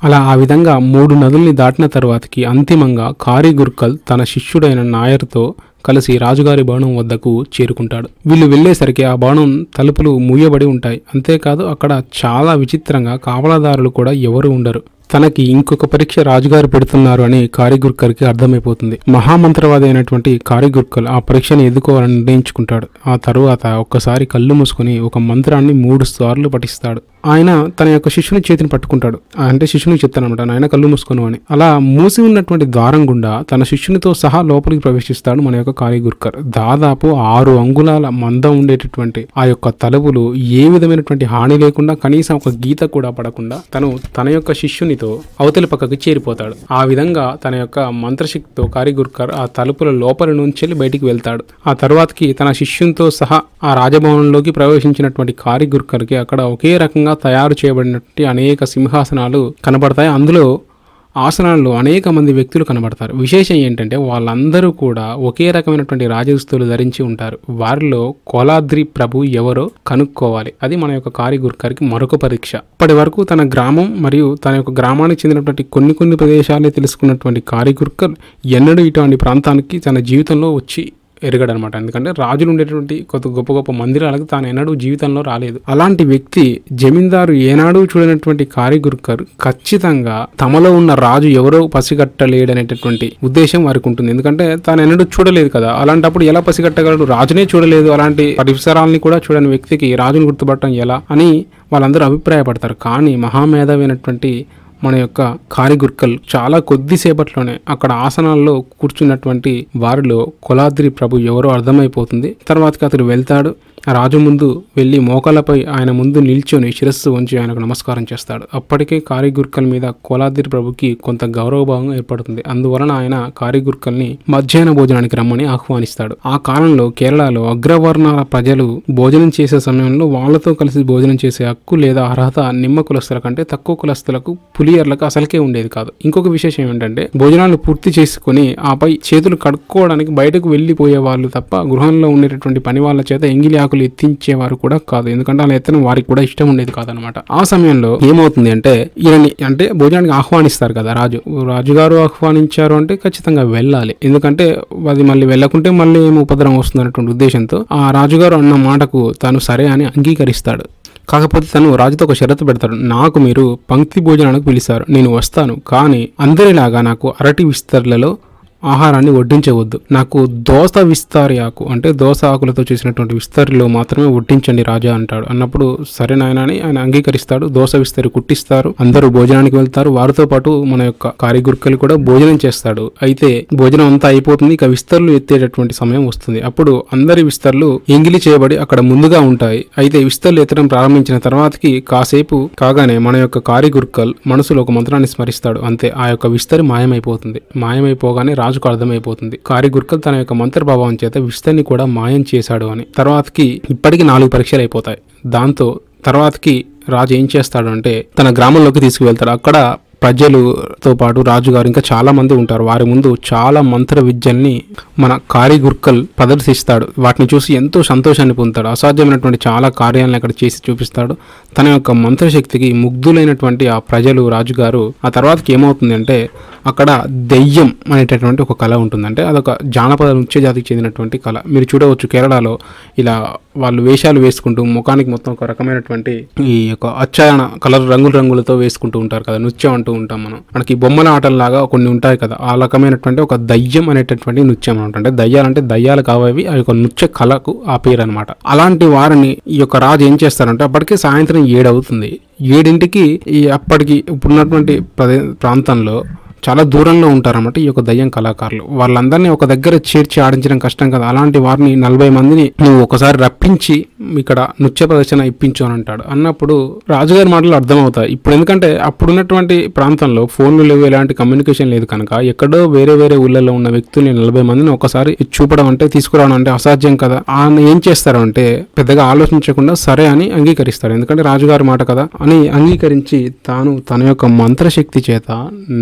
అలా ఆ విధంగా మూడు నదుల్ని దాటిన తర్వాతకి అంతిమంగా కారీ గుర్కల్ తన శిష్యుడైన నాయర్తో కలిసి రాజుగారి భవనం వద్దకు చేరుకుంటాడు వీళ్ళు వెళ్ళేసరికి ఆ భవనం తలుపులు మూయబడి ఉంటాయి అంతేకాదు అక్కడ చాలా విచిత్రంగా కావలాదారులు కూడా ఎవరు ఉండరు తనకి ఇంకొక పరీక్ష రాజుగారు పెడుతున్నారు అని కారిగుర్కర్కి అర్థమైపోతుంది మహామంత్రవాది అయినటువంటి కారిగుర్కల్ ఆ పరీక్షని ఎదుర్కోవాలని నిర్ణయించుకుంటాడు ఆ తరువాత ఒక్కసారి కళ్ళు మూసుకొని ఒక మంత్రాన్ని మూడు సార్లు పఠిస్తాడు ఆయన తన యొక్క శిష్యుని చేతిని పట్టుకుంటాడు అంటే శిష్యునికి చెప్తానమాట ఆయన కళ్ళు మూసుకొని అని అలా మూసి ఉన్నటువంటి ద్వారం గుండా తన శిష్యునితో సహా లోపలికి ప్రవేశిస్తాడు మన యొక్క కారిగుర్కర్ దాదాపు ఆరు అంగుళాల మందం ఉండేటటువంటి ఆ యొక్క తలుపులు ఏ విధమైనటువంటి హాని లేకుండా కనీసం ఒక గీత కూడా పడకుండా తను తన యొక్క శిష్యునితో అవతలి పక్కకి చేరిపోతాడు ఆ విధంగా తన యొక్క మంత్రశక్తితో కారిగుర్కర్ ఆ తలుపుల లోపల నుంచి వెళ్ళి బయటికి వెళ్తాడు ఆ తర్వాతకి తన శిష్యునితో సహా ఆ రాజభవనంలోకి ప్రవేశించినటువంటి కారిగుర్కర్కి అక్కడ ఒకే రకంగా తయారు చేయబడినటువంటి అనేక సింహాసనాలు కనబడతాయి అందులో ఆసనాల్లో అనేక మంది వ్యక్తులు కనబడతారు విశేషం ఏంటంటే వాళ్ళందరూ కూడా ఒకే రకమైనటువంటి రాజదుస్తులు ధరించి ఉంటారు వారిలో కోలాద్రి ప్రభు ఎవరో కనుక్కోవాలి అది మన యొక్క కారిగుర్కర్కి మరొక పరీక్ష ఇప్పటి వరకు తన గ్రామం మరియు తన యొక్క గ్రామానికి చెందినటువంటి కొన్ని కొన్ని ప్రదేశాలే తెలుసుకున్నటువంటి కారిగుర్కర్ ఎన్నడూ ఇటువంటి ప్రాంతానికి తన జీవితంలో వచ్చి ఎరగడు అనమాట ఎందుకంటే రాజులు ఉండేటువంటి కొత్త గొప్ప గొప్ప మందిరాలకు తాను ఎన్నడూ జీవితంలో రాలేదు అలాంటి వ్యక్తి జమీందారు ఏనాడు చూడనటువంటి కారిగుర్కర్ ఖచ్చితంగా తమలో ఉన్న రాజు ఎవరో పసిగట్టలేడనేటటువంటి ఉద్దేశం వారికి ఉంటుంది ఎందుకంటే తాను ఎన్నడూ చూడలేదు కదా అలాంటప్పుడు ఎలా పసిగట్టగలడు రాజునే చూడలేదు అలాంటి పరిసరాలని కూడా చూడని వ్యక్తికి రాజును గుర్తుపట్టడం ఎలా అని వాళ్ళందరూ అభిప్రాయపడతారు కానీ మహామేధావైనటువంటి మన యొక్క కారిగుర్కల్ చాలా కొద్దిసేపట్లోనే అక్కడ ఆసనాల్లో కూర్చున్నటువంటి వారిలో కొలాద్రి ప్రభు ఎవరో అర్థమైపోతుంది తర్వాతకి అతడు వెళ్తాడు ఆ రాజు ముందు వెళ్ళి మోకాలపై ఆయన ముందు నిల్చొని శిరస్సు ఉంచి ఆయనకు నమస్కారం చేస్తాడు అప్పటికే కారిగుర్కల్ మీద కోలాద్రి ప్రభుకి కొంత గౌరవభావం ఏర్పడుతుంది అందువలన ఆయన కారిగుర్కల్ని మధ్యాహ్న భోజనానికి రమ్మని ఆహ్వానిస్తాడు ఆ కాలంలో కేరళలో అగ్రవర్ణాల ప్రజలు భోజనం చేసే సమయంలో వాళ్ళతో కలిసి భోజనం చేసే హక్కు లేదా అర్హత నిమ్మ కులస్తుల కంటే తక్కువ కులస్తులకు పులియర్లకు అసలుకే ఉండేది కాదు ఇంకొక విశేషం ఏంటంటే భోజనాలు పూర్తి చేసుకుని ఆపై చేతులు కడుక్కోవడానికి బయటకు వెళ్ళిపోయే వాళ్ళు తప్ప గృహంలో ఉండేటటువంటి పని వాళ్ళ చేత ఎంగిలి ఆకులు ఎత్తించేవారు కూడా కాదు ఎందుకంటే అలా ఎత్తడం వారికి కూడా ఇష్టం ఉండేది కాదనమాట ఆ సమయంలో ఏమవుతుంది అంటే ఈయనని అంటే భోజనానికి ఆహ్వానిస్తారు కదా రాజు రాజుగారు ఆహ్వానించారు అంటే ఖచ్చితంగా వెళ్ళాలి ఎందుకంటే అది మళ్ళీ వెళ్ళకుంటే మళ్ళీ ఏం ఉపద్రవం వస్తుంది అన్నటువంటి ఉద్దేశంతో ఆ రాజుగారు అన్న మాటకు తాను సరే అని అంగీకరిస్తాడు కాకపోతే తను రాజుతో ఒక షరతు పెడతాడు నాకు మీరు పంక్తి భోజనానికి పిలిచారు నేను వస్తాను కానీ అందరిలాగా నాకు అరటి విస్తర్లలో ఆహారాన్ని వడ్డించవద్దు నాకు దోస విస్తారి ఆకు అంటే దోస ఆకులతో చేసినటువంటి విస్తరిలో మాత్రమే వడ్డించండి రాజా అంటాడు అన్నప్పుడు సరే నాయన అని ఆయన అంగీకరిస్తాడు దోస విస్తరి కుట్టిస్తారు అందరూ భోజనానికి వెళ్తారు వారితో పాటు మన యొక్క కారిగుర్కలు కూడా భోజనం చేస్తాడు అయితే భోజనం అంతా అయిపోతుంది ఇక విస్తర్లు ఎత్తేటటువంటి సమయం వస్తుంది అప్పుడు అందరి విస్తర్లు ఎంగిలి చేయబడి అక్కడ ముందుగా ఉంటాయి అయితే విస్తర్లు ఎత్తడం ప్రారంభించిన తర్వాతకి కాసేపు కాగానే మన యొక్క కారిగుర్కల్ మనసులో ఒక మంత్రాన్ని స్మరిస్తాడు అంతే ఆ యొక్క విస్తరి మాయమైపోతుంది మాయమైపోగానే రాజుకు అర్థమైపోతుంది కారిగుర్కల్ తన యొక్క మంత్ర ప్రభావం చేత విస్తరిని కూడా మాయం చేశాడు అని తర్వాతకి ఇప్పటికి నాలుగు పరీక్షలు అయిపోతాయి దాంతో తర్వాతకి రాజు ఏం చేస్తాడు అంటే తన గ్రామంలోకి తీసుకువెళ్తాడు అక్కడ ప్రజలుతో పాటు రాజుగారు ఇంకా చాలా మంది ఉంటారు వారి ముందు చాలా మంత్ర విద్యల్ని మన కారిగుర్కల్ ప్రదర్శిస్తాడు వాటిని చూసి ఎంతో సంతోషాన్ని పొందుతాడు అసాధ్యమైనటువంటి చాలా కార్యాలను అక్కడ చేసి చూపిస్తాడు తన యొక్క మంత్రశక్తికి ముగ్ధులైనటువంటి ఆ ప్రజలు రాజుగారు ఆ తర్వాతకి ఏమవుతుంది అంటే అక్కడ దెయ్యం అనేటటువంటి ఒక కళ ఉంటుంది అంటే అదొక జానపద నృత్య జాతికి చెందినటువంటి కళ మీరు చూడవచ్చు కేరళలో ఇలా వాళ్ళు వేషాలు వేసుకుంటూ ముఖానికి మొత్తం ఒక రకమైనటువంటి ఈ యొక్క అచ్చాయన కలర్ రంగుల రంగులతో వేసుకుంటూ ఉంటారు కదా నృత్యం అంటూ ఉంటాం మనం మనకి బొమ్మల ఆటల్లాగా కొన్ని ఉంటాయి కదా ఆ రకమైనటువంటి ఒక దయ్యం అనేటటువంటి నృత్యం అనమాట అంటే దయ్యాలంటే దయ్యాలు కావవి ఆ యొక్క నృత్య కళకు ఆ పేరు అనమాట అలాంటి వారిని ఈ యొక్క రాజు ఏం చేస్తారంటే అప్పటికే సాయంత్రం ఏడవుతుంది ఏడింటికి ఈ అప్పటికి ఇప్పుడున్నటువంటి ప్రదే ప్రాంతంలో చాలా దూరంలో ఉంటారన్నమాట ఈ యొక్క దయ్యం కళాకారులు వాళ్ళందరినీ ఒక దగ్గర చేర్చి ఆడించడం కష్టం కదా అలాంటి వారిని నలభై మందిని నువ్వు ఒకసారి రప్పించి ఇక్కడ నృత్య ప్రదర్శన ఇప్పించు అని అంటాడు అన్నప్పుడు రాజుగారి మాటలు అర్థమవుతాయి ఇప్పుడు ఎందుకంటే అప్పుడున్నటువంటి ప్రాంతంలో ఫోన్లు లేవు ఎలాంటి కమ్యూనికేషన్ లేదు కనుక ఎక్కడో వేరే వేరే ఊళ్ళలో ఉన్న వ్యక్తుల్ని నలభై మందిని ఒకసారి చూపడం అంటే తీసుకురావడం అంటే అసాధ్యం కదా ఆయన ఏం చేస్తారు అంటే పెద్దగా ఆలోచించకుండా సరే అని అంగీకరిస్తాడు ఎందుకంటే రాజుగారి మాట కదా అని అంగీకరించి తాను తన యొక్క మంత్రశక్తి చేత నలభై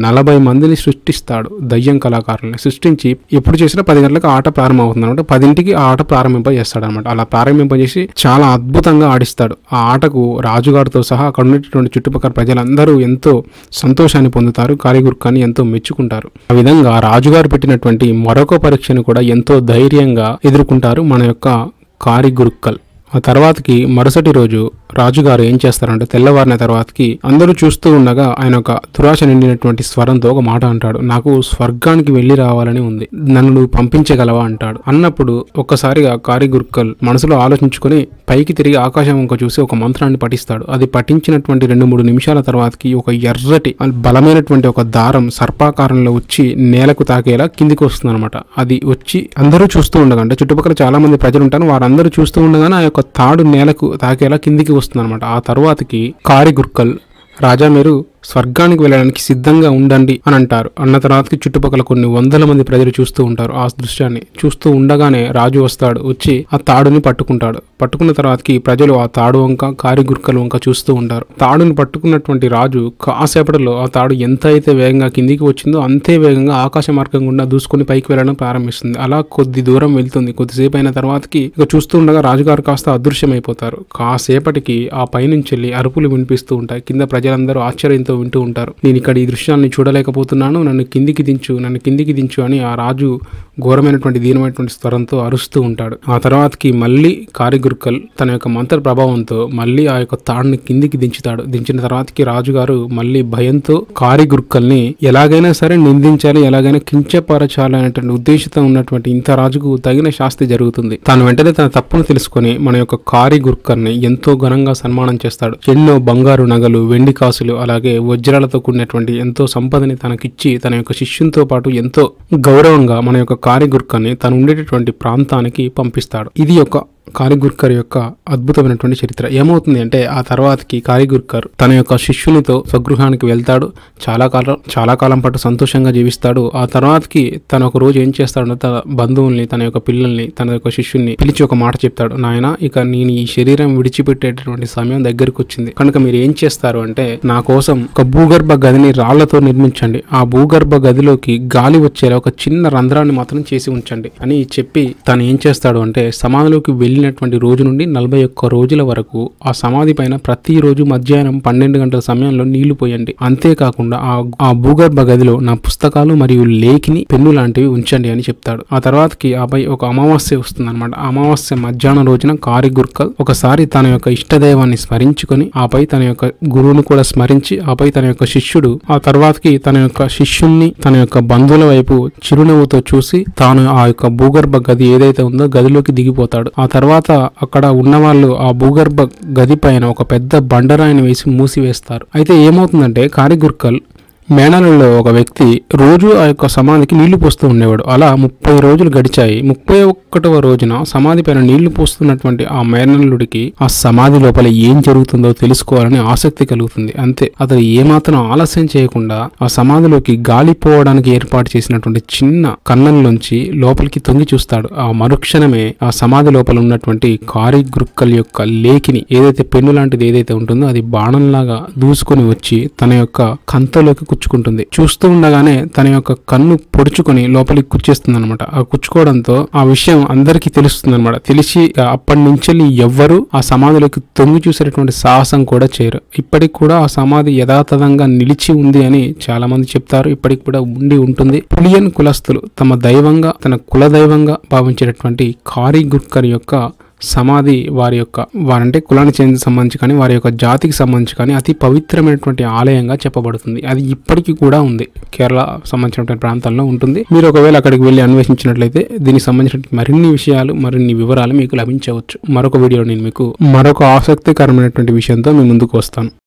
మందిని సృష్టిస్తాడు దయ్యం కళాకారుల్ని సృష్టించి ఎప్పుడు చేసినా పది గంటలకు ఆట ప్రారంభమవుతుంది అనమాట పదింటికి ఆ ఆట ప్రారంభింపజేస్తాడు అనమాట అలా ప్రారంభింపజేసి చాలా అద్భుతంగా ఆడిస్తాడు ఆ ఆటకు రాజుగారితో సహా అక్కడ ఉన్నటువంటి చుట్టుపక్కల ప్రజలందరూ ఎంతో సంతోషాన్ని పొందుతారు కారిగుర్కాన్ని ఎంతో మెచ్చుకుంటారు ఆ విధంగా రాజుగారు పెట్టినటువంటి మరొక పరీక్షను కూడా ఎంతో ధైర్యంగా ఎదుర్కొంటారు మన యొక్క కారిగురుక్కల్ ఆ తర్వాతకి మరుసటి రోజు రాజుగారు ఏం చేస్తారంటే తెల్లవారిన తర్వాతకి అందరూ చూస్తూ ఉండగా ఆయన ఒక దురాశ నిండినటువంటి స్వరంతో ఒక మాట అంటాడు నాకు స్వర్గానికి వెళ్ళి రావాలని ఉంది నన్ను నువ్వు పంపించగలవా అంటాడు అన్నప్పుడు ఒక్కసారిగా కారిగుర్కల్ మనసులో ఆలోచించుకొని పైకి తిరిగి ఆకాశం వంక చూసి ఒక మంత్రాన్ని పఠిస్తాడు అది పఠించినటువంటి రెండు మూడు నిమిషాల తర్వాతకి ఒక ఎర్రటి బలమైనటువంటి ఒక దారం సర్పాకారంలో వచ్చి నేలకు తాకేలా కిందికి వస్తుంది అనమాట అది వచ్చి అందరూ చూస్తూ ఉండగా అంటే చుట్టుపక్కల చాలా మంది ప్రజలు ఉంటారు వారందరూ చూస్తూ ఉండగానే ఆ యొక్క తాడు నేలకు తాకేలా కిందికి వస్తుంది అనమాట ఆ తర్వాతకి కారి గుర్కల్ రాజా మీరు స్వర్గానికి వెళ్ళడానికి సిద్ధంగా ఉండండి అని అంటారు అన్న తర్వాతకి చుట్టుపక్కల కొన్ని వందల మంది ప్రజలు చూస్తూ ఉంటారు ఆ దృశ్యాన్ని చూస్తూ ఉండగానే రాజు వస్తాడు వచ్చి ఆ తాడుని పట్టుకుంటాడు పట్టుకున్న తర్వాతకి ప్రజలు ఆ తాడు వంక కారి గుర్కల వంక చూస్తూ ఉంటారు తాడుని పట్టుకున్నటువంటి రాజు కాసేపటిలో ఆ తాడు ఎంత అయితే వేగంగా కిందికి వచ్చిందో అంతే వేగంగా ఆకాశ మార్గం గుండా దూసుకొని పైకి వెళ్ళడం ప్రారంభిస్తుంది అలా కొద్ది దూరం వెళ్తుంది కొద్దిసేపు అయిన తర్వాతకి ఇక చూస్తూ ఉండగా రాజుగారు కాస్త అదృశ్యమైపోతారు కాసేపటికి ఆ పైనుంచి వెళ్ళి అరుపులు వినిపిస్తూ ఉంటాయి కింద ప్రజలందరూ ఆశ్చర్యంతో వింటూ ఉంటారు నేను ఇక్కడ ఈ దృశ్యాన్ని చూడలేకపోతున్నాను నన్ను కిందికి దించు నన్ను కిందికి దించు అని ఆ రాజు ఘోరమైనటువంటి దీనమైనటువంటి స్వరంతో అరుస్తూ ఉంటాడు ఆ తర్వాతకి మళ్ళీ కారిగుర్కల్ తన యొక్క మంత్ర ప్రభావంతో మళ్ళీ ఆ యొక్క తాడుని కిందికి దించుతాడు దించిన తర్వాతకి రాజుగారు మళ్ళీ భయంతో కారిగుర్కల్ని ఎలాగైనా సరే నిందించాలి ఎలాగైనా కించపరచాలి అనేటువంటి ఉద్దేశంతో ఉన్నటువంటి ఇంత రాజుకు తగిన శాస్తి జరుగుతుంది తాను వెంటనే తన తప్పును తెలుసుకొని మన యొక్క కారి గుర్కర్ని ఎంతో ఘనంగా సన్మానం చేస్తాడు ఎన్నో బంగారు నగలు వెండి కాసులు అలాగే వజ్రాలతో కూడినటువంటి ఎంతో సంపదని తనకిచ్చి తన యొక్క శిష్యునితో పాటు ఎంతో గౌరవంగా మన యొక్క కారిగుర్కని తను ఉండేటటువంటి ప్రాంతానికి పంపిస్తాడు ఇది ఒక కారిగుర్కర్ యొక్క అద్భుతమైనటువంటి చరిత్ర ఏమవుతుంది అంటే ఆ తర్వాతకి కారిగుర్కర్ తన యొక్క శిష్యునితో స్వగృహానికి వెళ్తాడు చాలా కాలం చాలా కాలం పాటు సంతోషంగా జీవిస్తాడు ఆ తర్వాతకి తన ఒక రోజు ఏం చేస్తాడు తన బంధువుల్ని తన యొక్క పిల్లల్ని తన యొక్క శిష్యుని పిలిచి ఒక మాట చెప్తాడు నాయన ఇక నేను ఈ శరీరం విడిచిపెట్టేటటువంటి సమయం దగ్గరికి వచ్చింది కనుక మీరు ఏం చేస్తారు అంటే నా కోసం ఒక భూగర్భ గదిని రాళ్లతో నిర్మించండి ఆ భూగర్భ గదిలోకి గాలి వచ్చేలా ఒక చిన్న రంధ్రాన్ని మాత్రం చేసి ఉంచండి అని చెప్పి తను ఏం చేస్తాడు అంటే సమాధిలోకి వెళ్ళినటువంటి రోజు నుండి నలభై ఒక్క రోజుల వరకు ఆ సమాధి పైన ప్రతిరోజు మధ్యాహ్నం పన్నెండు గంటల సమయంలో నీళ్లు పోయండి అంతేకాకుండా ఆ ఆ భూగర్భ గదిలో నా పుస్తకాలు మరియు లేఖిని పెన్ను లాంటివి ఉంచండి అని చెప్తాడు ఆ తర్వాతకి ఆపై ఒక అమావాస్య వస్తుంది అనమాట అమావాస్య మధ్యాహ్నం రోజున కారి గుర్కల్ ఒకసారి తన యొక్క ఇష్టదైవాన్ని స్మరించుకొని ఆపై తన యొక్క గురువును కూడా స్మరించి ఆపై తన యొక్క శిష్యుడు ఆ తర్వాతకి తన యొక్క శిష్యుణ్ణి తన యొక్క బంధువుల వైపు చిరునవ్వుతో చూసి తాను ఆ యొక్క భూగర్భ గది ఏదైతే ఉందో గదిలోకి దిగిపోతాడు ఆ తర్వాత అక్కడ ఉన్నవాళ్ళు ఆ భూగర్భ గది పైన ఒక పెద్ద బండరాయిని వేసి మూసివేస్తారు అయితే ఏమవుతుందంటే కారిగుర్కల్ మేనలలో ఒక వ్యక్తి రోజు ఆ యొక్క సమాధికి నీళ్లు పోస్తూ ఉండేవాడు అలా ముప్పై రోజులు గడిచాయి ముప్పై ఒక్కటవ రోజున సమాధి పైన నీళ్లు పోస్తున్నటువంటి ఆ మేనల్లుడికి ఆ సమాధి లోపల ఏం జరుగుతుందో తెలుసుకోవాలని ఆసక్తి కలుగుతుంది అంతే అతను ఏమాత్రం ఆలస్యం చేయకుండా ఆ సమాధిలోకి గాలి పోవడానికి ఏర్పాటు చేసినటువంటి చిన్న కన్నంలోంచి లోపలికి తొంగి చూస్తాడు ఆ మరుక్షణమే ఆ సమాధి లోపల ఉన్నటువంటి కారి గురుక్కల్ యొక్క లేఖిని ఏదైతే పెన్ను లాంటిది ఏదైతే ఉంటుందో అది బాణంలాగా దూసుకొని వచ్చి తన యొక్క కంతలోకి కుచ్చుకుంటుంది చూస్తూ ఉండగానే తన యొక్క కన్ను పొడుచుకొని లోపలికి కుచ్చేస్తుంది అనమాట ఆ కుచ్చుకోవడంతో ఆ విషయం అందరికీ తెలుస్తుంది అనమాట తెలిసి ఇక అప్పటి నుంచి ఎవ్వరూ ఆ సమాధిలోకి తొంగి చూసేటటువంటి సాహసం కూడా చేయరు ఇప్పటికి కూడా ఆ సమాధి యథాతథంగా నిలిచి ఉంది అని చాలా మంది చెప్తారు ఇప్పటికి కూడా ఉండి ఉంటుంది పులియన్ కులస్తులు తమ దైవంగా తన కుల దైవంగా భావించేటటువంటి కారీ గుర్కర్ యొక్క సమాధి వారి యొక్క వారంటే కులానికి చెందిన సంబంధించి కానీ వారి యొక్క జాతికి సంబంధించి కానీ అతి పవిత్రమైనటువంటి ఆలయంగా చెప్పబడుతుంది అది ఇప్పటికీ కూడా ఉంది కేరళ సంబంధించినటువంటి ప్రాంతాల్లో ఉంటుంది మీరు ఒకవేళ అక్కడికి వెళ్ళి అన్వేషించినట్లయితే దీనికి సంబంధించిన మరిన్ని విషయాలు మరిన్ని వివరాలు మీకు లభించవచ్చు మరొక వీడియో నేను మీకు మరొక ఆసక్తికరమైనటువంటి విషయంతో మీ ముందుకు వస్తాను